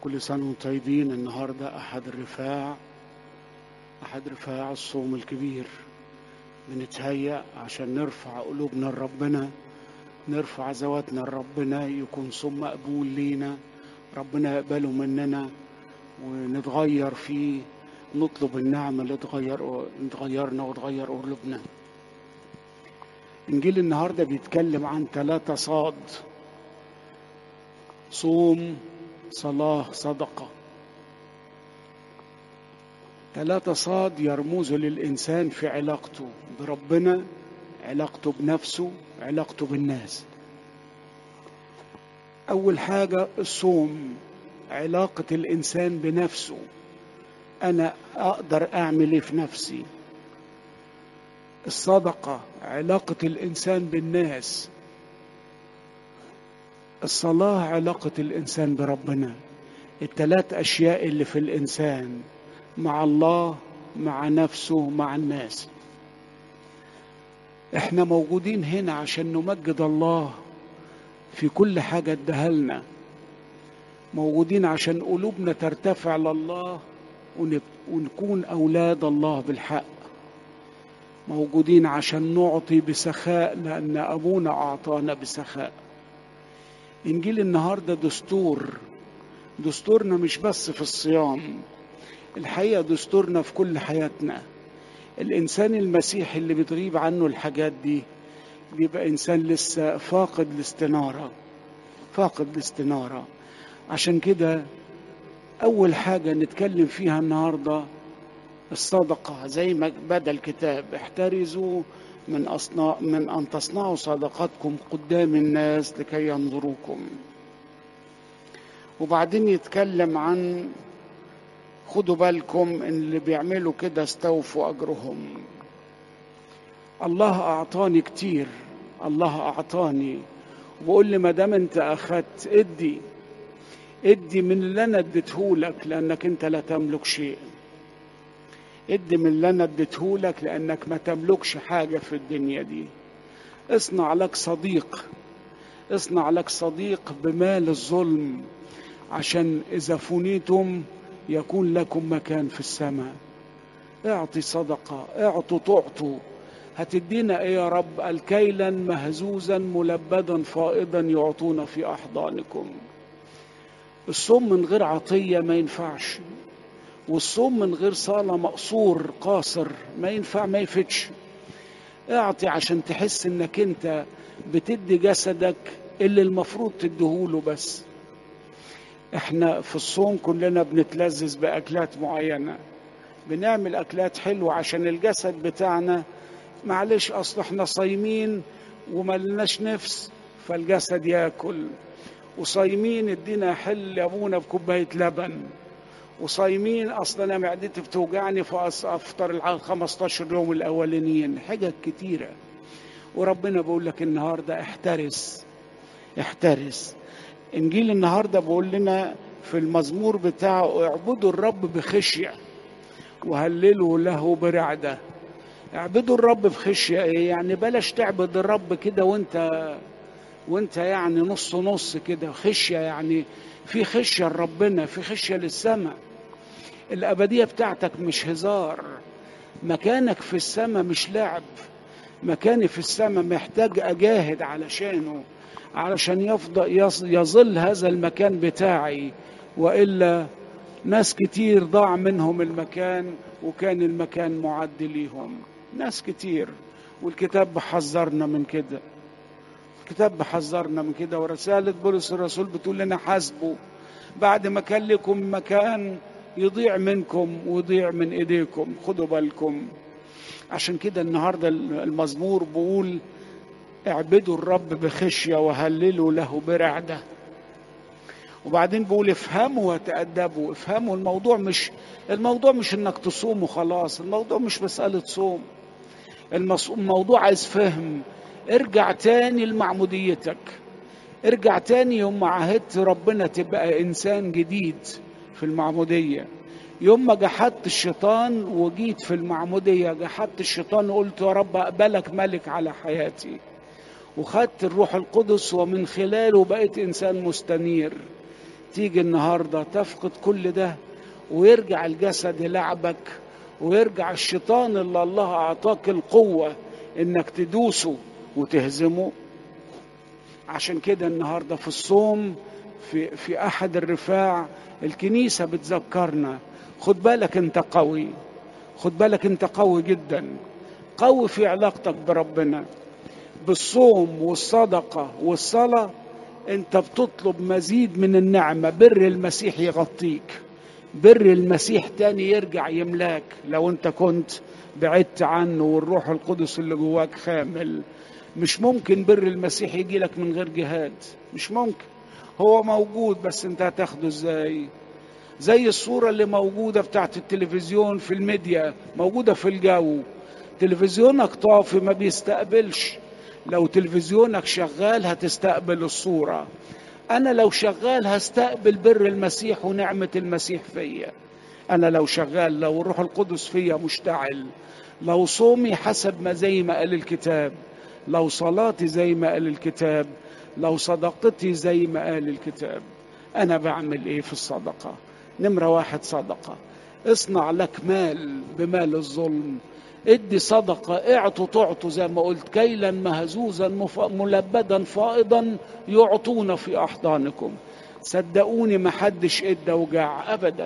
كل سنة وانتم طيبين النهاردة أحد الرفاع أحد رفاع الصوم الكبير بنتهيأ عشان نرفع قلوبنا لربنا نرفع ذواتنا لربنا يكون صوم مقبول لينا ربنا يقبله مننا ونتغير فيه نطلب النعمة اللي تغير تغيرنا وتغير قلوبنا إنجيل النهاردة بيتكلم عن ثلاثة صاد صوم صلاة صدقة ثلاثة صاد يرمز للإنسان في علاقته بربنا علاقته بنفسه علاقته بالناس أول حاجة الصوم علاقة الإنسان بنفسه أنا أقدر أعمل إيه في نفسي الصدقة علاقة الإنسان بالناس الصلاة علاقة الإنسان بربنا الثلاث أشياء اللي في الإنسان مع الله مع نفسه مع الناس احنا موجودين هنا عشان نمجد الله في كل حاجة اداها لنا موجودين عشان قلوبنا ترتفع لله ونكون أولاد الله بالحق موجودين عشان نعطي بسخاء لأن أبونا أعطانا بسخاء إنجيل النهاردة دستور دستورنا مش بس في الصيام الحقيقة دستورنا في كل حياتنا الإنسان المسيحي اللي بتغيب عنه الحاجات دي بيبقى إنسان لسه فاقد الاستنارة فاقد الاستنارة عشان كده أول حاجة نتكلم فيها النهاردة الصدقة زي ما بدا الكتاب احترزوا من أصنع من أن تصنعوا صدقاتكم قدام الناس لكي ينظروكم وبعدين يتكلم عن خدوا بالكم ان اللي بيعملوا كده استوفوا اجرهم الله اعطاني كتير الله اعطاني وبقول لي ما دام انت اخدت ادي ادي من اللي انا اديتهولك لانك انت لا تملك شيء ادي من اللي انا اديتهولك لانك ما تملكش حاجه في الدنيا دي اصنع لك صديق اصنع لك صديق بمال الظلم عشان اذا فنيتم يكون لكم مكان في السماء اعطي صدقه اعطوا تعطوا هتدينا ايه يا رب الكيلا مهزوزا ملبدا فائضا يعطونا في احضانكم الصوم من غير عطيه ما ينفعش والصوم من غير صلاة مقصور قاصر ما ينفع ما يفتش اعطي عشان تحس انك انت بتدي جسدك اللي المفروض تديهوله بس احنا في الصوم كلنا بنتلذذ باكلات معينة بنعمل اكلات حلوة عشان الجسد بتاعنا معلش اصل احنا صايمين وملناش نفس فالجسد ياكل وصايمين ادينا حل ابونا بكوباية لبن وصايمين اصلا انا معدتي بتوجعني فافطر ال 15 يوم الاولانيين حاجات كتيره وربنا بيقول لك النهارده احترس احترس انجيل النهارده بيقول لنا في المزمور بتاعه اعبدوا الرب بخشيه وهللوا له برعده اعبدوا الرب بخشيه ايه يعني بلاش تعبد الرب كده وانت وانت يعني نص نص كده خشيه يعني في خشيه لربنا في خشيه للسماء الابديه بتاعتك مش هزار مكانك في السماء مش لعب مكاني في السماء محتاج اجاهد علشانه علشان يفضل يظل هذا المكان بتاعي والا ناس كتير ضاع منهم المكان وكان المكان معد ليهم ناس كتير والكتاب بحذرنا من كده الكتاب بحذرنا من كده ورسالة بولس الرسول بتقول لنا حاسبوا بعد ما كان لكم مكان يضيع منكم ويضيع من ايديكم خدوا بالكم عشان كده النهارده المزمور بيقول اعبدوا الرب بخشيه وهللوا له برعده وبعدين بيقول افهموا وتأدبوا افهموا الموضوع مش الموضوع مش انك تصوم وخلاص الموضوع مش مسألة صوم الموضوع عايز فهم ارجع تاني لمعموديتك ارجع تاني يوم ما عهدت ربنا تبقى انسان جديد في المعمودية يوم ما جحدت الشيطان وجيت في المعمودية جحدت الشيطان وقلت يا رب أقبلك ملك على حياتي وخدت الروح القدس ومن خلاله بقيت إنسان مستنير تيجي النهارده تفقد كل ده ويرجع الجسد يلعبك ويرجع الشيطان اللي الله اعطاك القوه انك تدوسه وتهزمه عشان كده النهارده في الصوم في في احد الرفاع الكنيسه بتذكرنا خد بالك انت قوي خد بالك انت قوي جدا قوي في علاقتك بربنا بالصوم والصدقه والصلاه انت بتطلب مزيد من النعمه بر المسيح يغطيك بر المسيح تاني يرجع يملاك لو انت كنت بعدت عنه والروح القدس اللي جواك خامل مش ممكن بر المسيح يجي لك من غير جهاد مش ممكن هو موجود بس انت هتاخده ازاي زي الصورة اللي موجودة بتاعت التلفزيون في الميديا موجودة في الجو تلفزيونك طافي ما بيستقبلش لو تلفزيونك شغال هتستقبل الصورة أنا لو شغال هستقبل بر المسيح ونعمة المسيح فيا أنا لو شغال لو الروح القدس فيا مشتعل لو صومي حسب ما زي ما قال الكتاب لو صلاتي زي ما قال الكتاب لو صدقتي زي ما قال الكتاب أنا بعمل إيه في الصدقة نمرة واحد صدقة اصنع لك مال بمال الظلم ادي صدقة اعطوا تعطوا زي ما قلت كيلا مهزوزا ملبدا فائضا يعطون في أحضانكم صدقوني ما حدش ادى وجع أبدا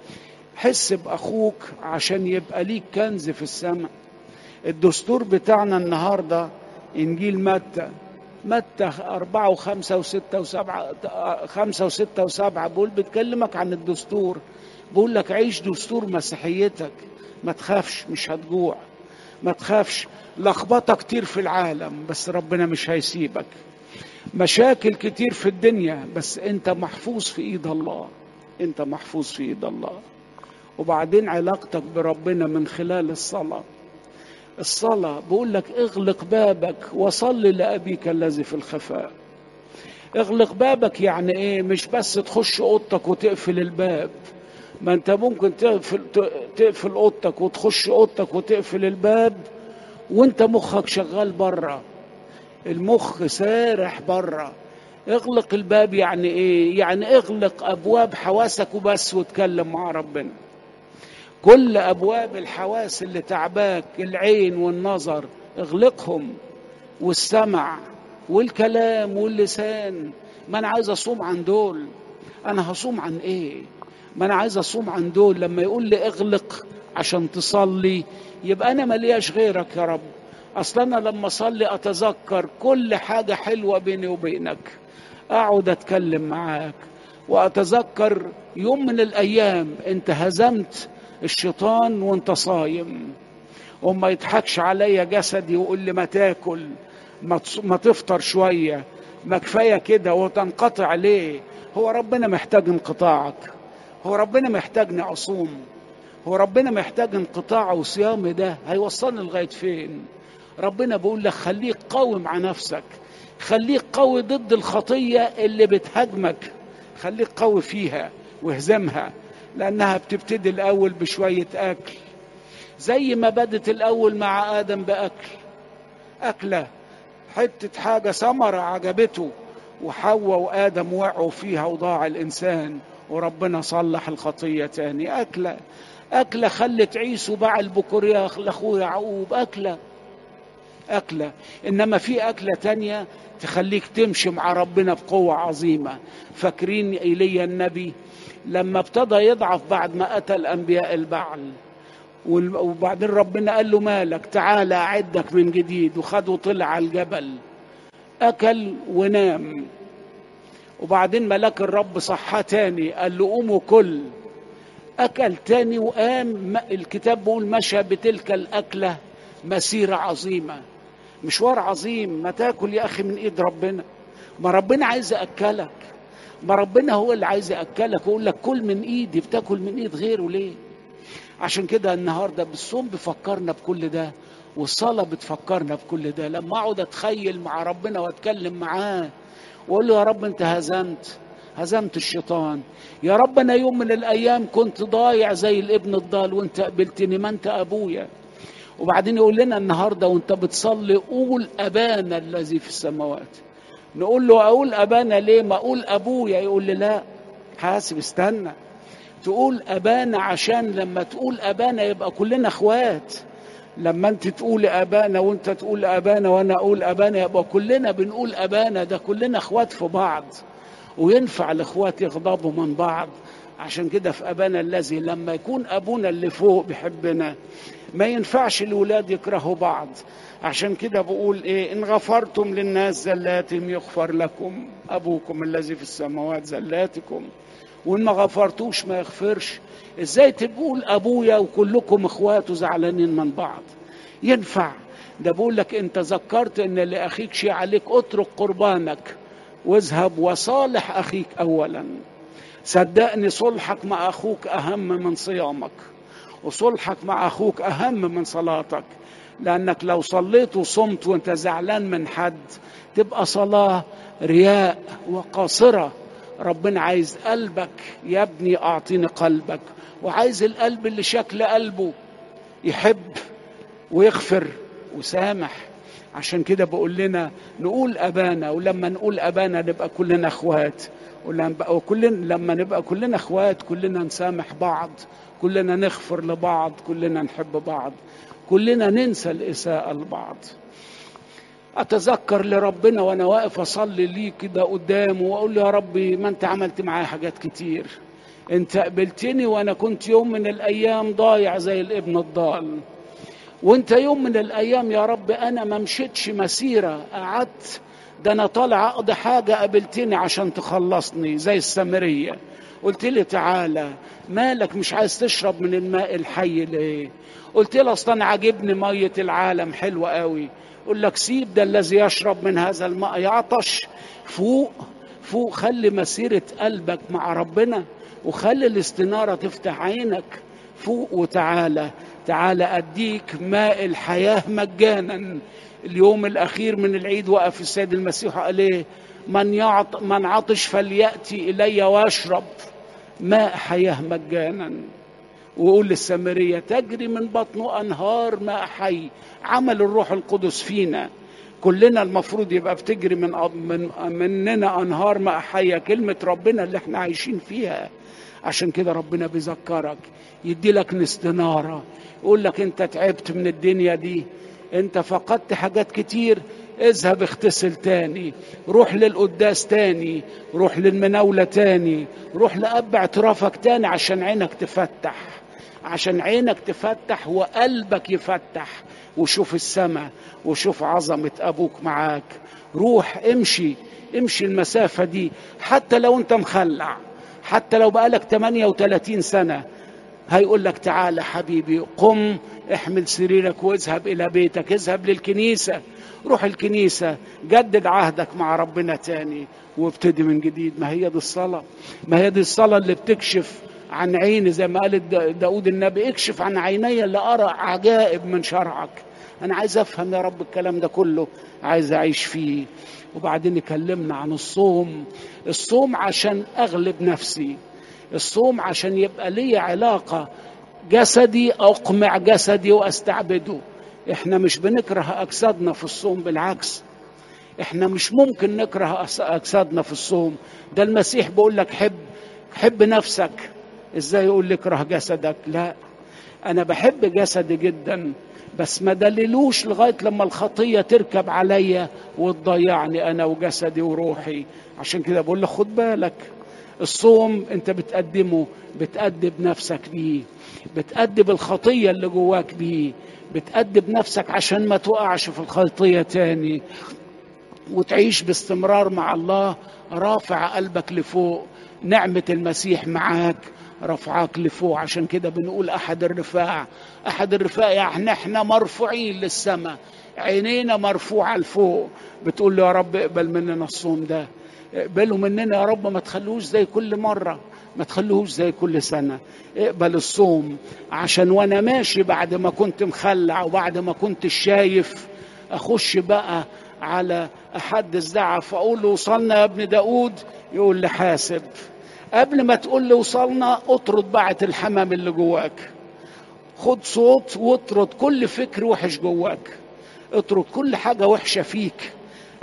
حس بأخوك عشان يبقى ليك كنز في السماء الدستور بتاعنا النهاردة إنجيل متى متى أربعة وخمسة وستة وسبعة خمسة وستة وسبعة بقول بتكلمك عن الدستور بقول لك عيش دستور مسيحيتك ما تخافش مش هتجوع ما تخافش لخبطة كتير في العالم بس ربنا مش هيسيبك مشاكل كتير في الدنيا بس انت محفوظ في ايد الله انت محفوظ في ايد الله وبعدين علاقتك بربنا من خلال الصلاه الصلاة بقول لك اغلق بابك وصل لأبيك الذي في الخفاء اغلق بابك يعني ايه مش بس تخش اوضتك وتقفل الباب ما انت ممكن تقفل تقفل اوضتك وتخش اوضتك وتقفل الباب وانت مخك شغال بره المخ سارح بره اغلق الباب يعني ايه يعني اغلق ابواب حواسك وبس واتكلم مع ربنا كل ابواب الحواس اللي تعباك العين والنظر اغلقهم والسمع والكلام واللسان ما انا عايز اصوم عن دول انا هصوم عن ايه ما انا عايز اصوم عن دول لما يقول لي اغلق عشان تصلي يبقى انا ملياش غيرك يا رب اصل انا لما اصلي اتذكر كل حاجه حلوه بيني وبينك اقعد اتكلم معاك واتذكر يوم من الايام انت هزمت الشيطان وانت صايم وما يضحكش عليا جسدي ويقول لي ما تاكل ما, ما تفطر شويه ما كفايه كده وتنقطع ليه هو ربنا محتاج انقطاعك هو ربنا محتاجني اصوم هو ربنا محتاج انقطاع وصيامي ده هيوصلني لغايه فين ربنا بيقول لك خليك قوي مع نفسك خليك قوي ضد الخطيه اللي بتهاجمك خليك قوي فيها واهزمها لأنها بتبتدي الأول بشوية أكل زي ما بدت الأول مع آدم بأكل أكلة حتة حاجة ثمرة عجبته وحواء وآدم وقعوا فيها وضاع الإنسان وربنا صلح الخطية تاني أكلة أكلة خلت عيسو باع البكورية لأخوه يعقوب أكلة أكلة إنما في أكلة تانية تخليك تمشي مع ربنا بقوة عظيمة فاكرين إيليا النبي لما ابتدى يضعف بعد ما قتل انبياء البعل وبعدين ربنا قال له مالك تعالى اعدك من جديد وخده وطلع على الجبل اكل ونام وبعدين ملاك الرب صحاه تاني قال له قوم وكل اكل تاني وقام الكتاب بيقول مشى بتلك الاكله مسيره عظيمه مشوار عظيم ما تاكل يا اخي من ايد ربنا ما ربنا عايز ياكلك ما ربنا هو اللي عايز ياكلك ويقول لك كل من ايدي بتاكل من ايد غيره ليه عشان كده النهارده بالصوم بيفكرنا بكل ده والصلاه بتفكرنا بكل ده لما اقعد اتخيل مع ربنا واتكلم معاه واقول له يا رب انت هزمت هزمت الشيطان يا رب انا يوم من الايام كنت ضايع زي الابن الضال وانت قبلتني ما انت ابويا وبعدين يقول لنا النهارده وانت بتصلي قول ابانا الذي في السماوات نقول له اقول ابانا ليه ما اقول ابويا يقول لي لا حاسب استنى تقول ابانا عشان لما تقول ابانا يبقى كلنا اخوات لما انت تقول ابانا وانت تقول ابانا وانا اقول ابانا يبقى كلنا بنقول ابانا ده كلنا اخوات في بعض وينفع الاخوات يغضبوا من بعض عشان كده في ابانا الذي لما يكون ابونا اللي فوق بيحبنا ما ينفعش الولاد يكرهوا بعض عشان كده بقول ايه ان غفرتم للناس زلاتهم يغفر لكم ابوكم الذي في السماوات زلاتكم وان ما غفرتوش ما يغفرش ازاي تقول ابويا وكلكم اخوات وزعلانين من بعض ينفع ده بقول لك انت ذكرت ان لاخيك شيء عليك اترك قربانك واذهب وصالح اخيك اولا صدقني صلحك مع اخوك اهم من صيامك وصلحك مع اخوك اهم من صلاتك لانك لو صليت وصمت وانت زعلان من حد تبقى صلاه رياء وقاصره ربنا عايز قلبك يا ابني اعطيني قلبك وعايز القلب اللي شكل قلبه يحب ويغفر وسامح عشان كده بقول لنا نقول ابانا ولما نقول ابانا نبقى كلنا اخوات ولما كلنا لما نبقى كلنا اخوات كلنا نسامح بعض كلنا نغفر لبعض كلنا نحب بعض كلنا ننسى الاساءه لبعض اتذكر لربنا وانا واقف اصلي ليه كده قدامه واقول له يا ربي ما انت عملت معايا حاجات كتير انت قبلتني وانا كنت يوم من الايام ضايع زي الابن الضال وانت يوم من الايام يا رب انا ما مشيتش مسيره قعدت ده انا طالع اقضي حاجه قابلتني عشان تخلصني زي السامريه قلت لي تعالى مالك مش عايز تشرب من الماء الحي ليه قلت له اصلا انا عاجبني ميه العالم حلوه قوي يقول لك سيب ده الذي يشرب من هذا الماء يعطش فوق فوق خلي مسيرة قلبك مع ربنا وخلي الاستنارة تفتح عينك فوق وتعالى تعالى أديك ماء الحياة مجانا اليوم الأخير من العيد وقف السيد المسيح قال إيه من, يعط من عطش فليأتي إلي واشرب ماء حياة مجانا ويقول للسامرية تجري من بطنه أنهار ماء حي عمل الروح القدس فينا كلنا المفروض يبقى بتجري من من مننا انهار ماء حيه كلمه ربنا اللي احنا عايشين فيها عشان كده ربنا بيذكرك يدي لك استناره يقول لك انت تعبت من الدنيا دي انت فقدت حاجات كتير اذهب اغتسل تاني روح للقداس تاني روح للمناولة تاني روح لأب اعترافك تاني عشان عينك تفتح عشان عينك تفتح وقلبك يفتح وشوف السماء وشوف عظمة أبوك معاك روح امشي امشي المسافة دي حتى لو انت مخلع حتى لو بقالك 38 سنة هيقول لك تعالى حبيبي قم احمل سريرك واذهب إلى بيتك اذهب للكنيسة روح الكنيسة جدد عهدك مع ربنا تاني وابتدي من جديد ما هي دي الصلاة ما هي دي الصلاة اللي بتكشف عن عيني زي ما قال داود النبي اكشف عن عيني اللي أرى عجائب من شرعك أنا عايز أفهم يا رب الكلام ده كله عايز أعيش فيه وبعدين يكلمنا عن الصوم الصوم عشان أغلب نفسي الصوم عشان يبقى لي علاقة جسدي أقمع جسدي وأستعبده احنا مش بنكره أجسادنا في الصوم بالعكس احنا مش ممكن نكره أجسادنا في الصوم ده المسيح بيقول لك حب حب نفسك ازاي يقول لك اكره جسدك لا انا بحب جسدي جدا بس ما دللوش لغايه لما الخطيه تركب عليا وتضيعني انا وجسدي وروحي عشان كده بقول لك خد بالك الصوم انت بتقدمه بتأدب نفسك بيه بتأدب الخطيه اللي جواك بيه بتأدب نفسك عشان ما تقعش في الخطيه تاني وتعيش باستمرار مع الله رافع قلبك لفوق نعمه المسيح معاك رفعاك لفوق عشان كده بنقول احد الرفاع احد الرفاع يعني احنا مرفوعين للسماء عينينا مرفوعه لفوق بتقول له يا رب اقبل مننا الصوم ده اقبله مننا يا رب ما تخلوش زي كل مره ما تخلوهوش زي كل سنة اقبل الصوم عشان وانا ماشي بعد ما كنت مخلع وبعد ما كنت شايف اخش بقى على احد الزعف اقول له وصلنا يا ابن داود يقول لي حاسب قبل ما تقول لي وصلنا اطرد بعت الحمام اللي جواك خد صوت واطرد كل فكر وحش جواك اطرد كل حاجة وحشة فيك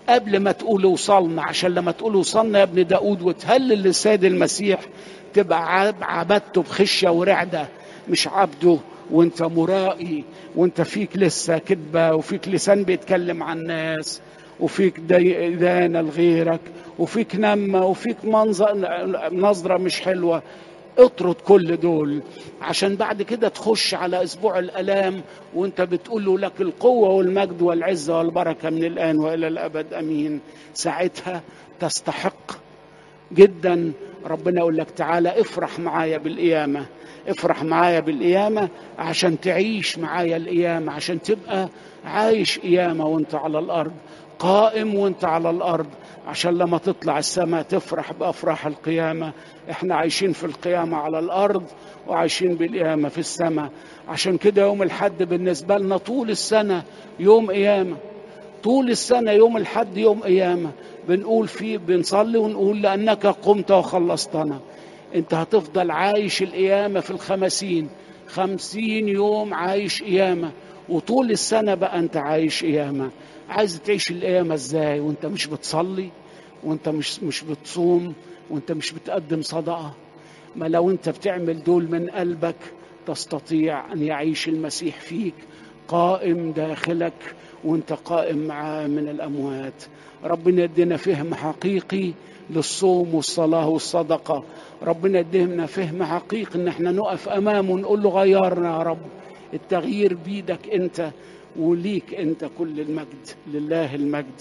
قبل ما تقول وصلنا عشان لما تقول وصلنا يا ابن داود وتهلل للسيد المسيح تبقى عبدته بخشيه ورعده مش عبده وانت مرائي وانت فيك لسه كذبه وفيك لسان بيتكلم عن الناس وفيك ديانه لغيرك وفيك نمه وفيك منظر نظره مش حلوه اطرد كل دول عشان بعد كده تخش على اسبوع الالام وانت بتقول له لك القوه والمجد والعزه والبركه من الان والى الابد امين ساعتها تستحق جدا ربنا يقول لك تعالى افرح معايا بالقيامه افرح معايا بالقيامه عشان تعيش معايا القيامه عشان تبقى عايش قيامه وانت على الارض قائم وانت على الارض عشان لما تطلع السماء تفرح بافراح القيامه احنا عايشين في القيامه على الارض وعايشين بالقيامه في السماء عشان كده يوم الحد بالنسبه لنا طول السنه يوم قيامه طول السنه يوم الحد يوم قيامه بنقول فيه بنصلي ونقول لانك قمت وخلصتنا انت هتفضل عايش القيامه في الخمسين خمسين يوم عايش قيامه وطول السنه بقى انت عايش قيامه عايز تعيش القيامه ازاي وانت مش بتصلي وانت مش مش بتصوم وانت مش بتقدم صدقه ما لو انت بتعمل دول من قلبك تستطيع ان يعيش المسيح فيك قائم داخلك وانت قائم معاه من الاموات ربنا يدينا فهم حقيقي للصوم والصلاه والصدقه ربنا يدينا فهم حقيقي ان احنا نقف امامه ونقول له غيرنا يا رب التغيير بيدك انت وليك انت كل المجد لله المجد